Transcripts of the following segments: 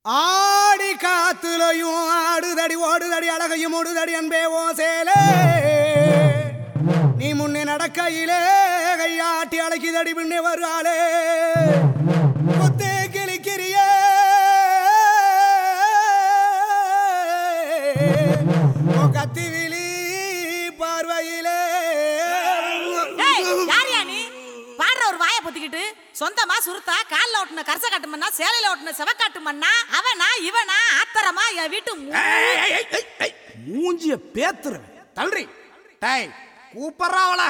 ஆடி காத்துலையும் ஆடுதடி ஓடுதடி அழகையும் ஓடுதடி அன்பே ஓ சேலே நீ முன்னே நடக்கையிலே கையாட்டி அழைக்குதடி பின்னே வருகாலே குத்தே கிளிக்கிறியே உன் கத்தி விழி பார்வையிலே ஏய், யார்யா நீ பாடுற ஒரு வாயை பொத்திக்கிட்டு சொந்தமா சுருத்தா கால்ல ஓட்டுன கரச காட்டு மண்ணா சேலையில ஓட்டுன செவக்காட்டு மண்ணா அவனா இவனா ஆத்தரமா என் வீட்டு மு- ஏய், ஏய், ஏய், ஏய், ஏய், மூஞ்சிய பேத்துருவேன் தள்ளுறி டேய் கூப்பிட்றா அவள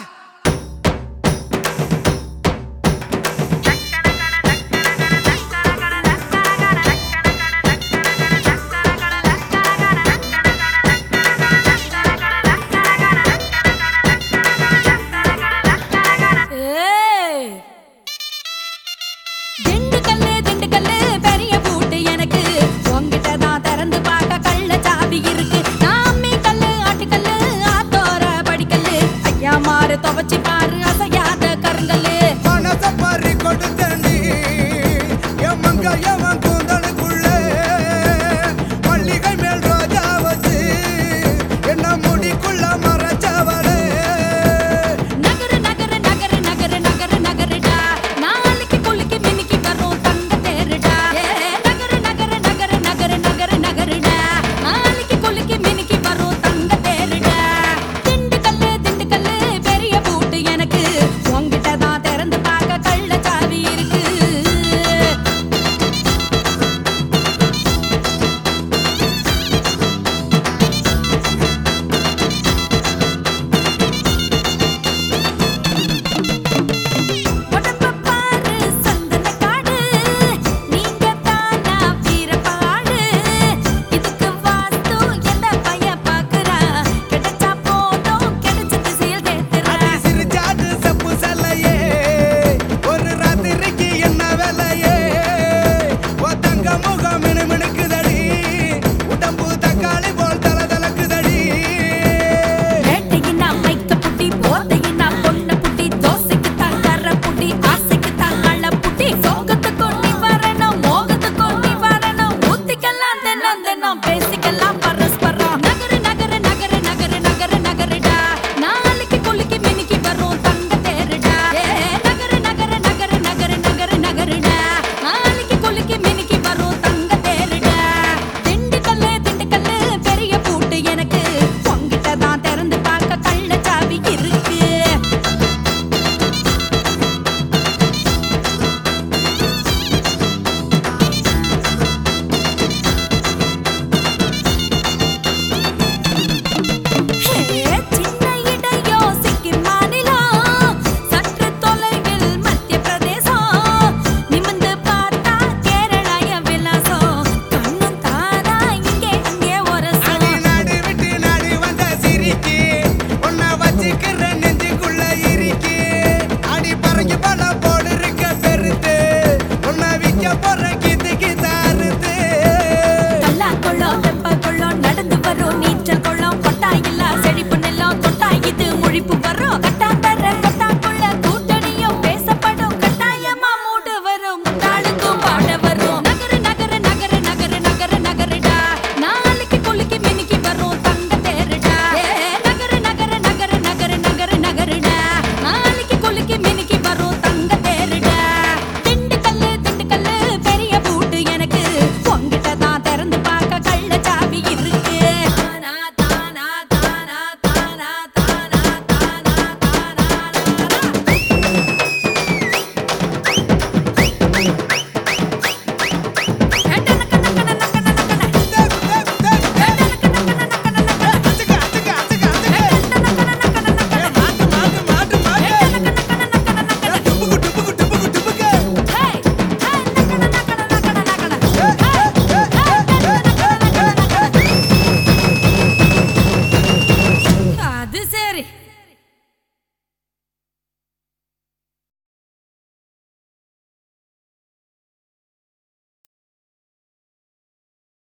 ஏய். திண்டுக்கல்லு, திண்டுக்கல்லு, பெரிய பூட்டு எனக்கு உன்கிட்ட தான் திறந்து பார்க்க கள்ள சாவி இருக்கு நான் அம்மி கல்லு, ஆட்டுக்கல்லு, ஆத்தோர படிக்கல்லு. ஐயா மாறு துவைச்சு பாரு அசையாத கருங்கல்லு மனச பறி கொடுத்தண்டி என் மங்க எவன் கூந்தலுக்குள்ளே மல்லிகை மேல் ரோஜா வச்சு என்ன முடிக்குள்ள மறைச்சவளே நகரு நகரு நகரு நகரு நகரு நகருடா நாளைக்கு குலுக்கி மினுக்கி வரும் தங்க தேருடா ஏ, நகரு நகரு நகரு நகரு நகரு நகருடா நாளைக்கு குலுக்கி மினுக்கி வரும் தங்க தேருடா திண்டுக்கல்லு திண்டுக்கல்லு பெரிய பூட்டு எனக்கு உன்கிட்ட தான் திறந்து பார்க்க கள்ள சாவி இருக்கு உடம்ப பாரு சந்தன காடு நீங்க தானா வீரபாடு இதுக்கு வாஸ்து எந்த பைய பாக்குறா கிடைச்சா போதும் கிடைச்ச திசையில் தேத்துறா அடி சிரிச்சாட்டு செப்பு செல்லையே ஒரு ராத்திரிக்கு என்ன வேலையே ஓ தங்க முகம் மினு